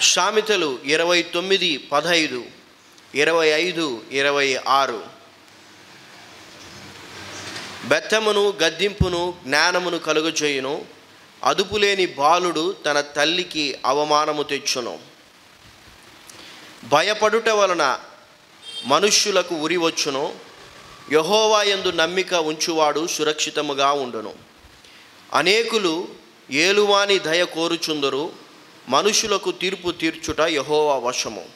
సామెతలు ఇరవై తొమ్మిది పదహైదు ఇరవై ఐదు ఇరవై ఆరు బెత్తమును గద్దింపును జ్ఞానమును కలుగజేయును అదుపులేని బాలుడు తన తల్లికి అవమానము తెచ్చును భయపడుట వలన మనుష్యులకు ఉరి వచ్చును యహోవా యందు నమ్మిక ఉంచువాడు సురక్షితముగా ఉండును అనేకులు ఏలువాని దయ కోరుచుందరు మనుషులకు తీర్పు తీర్చుట యహోవా వశము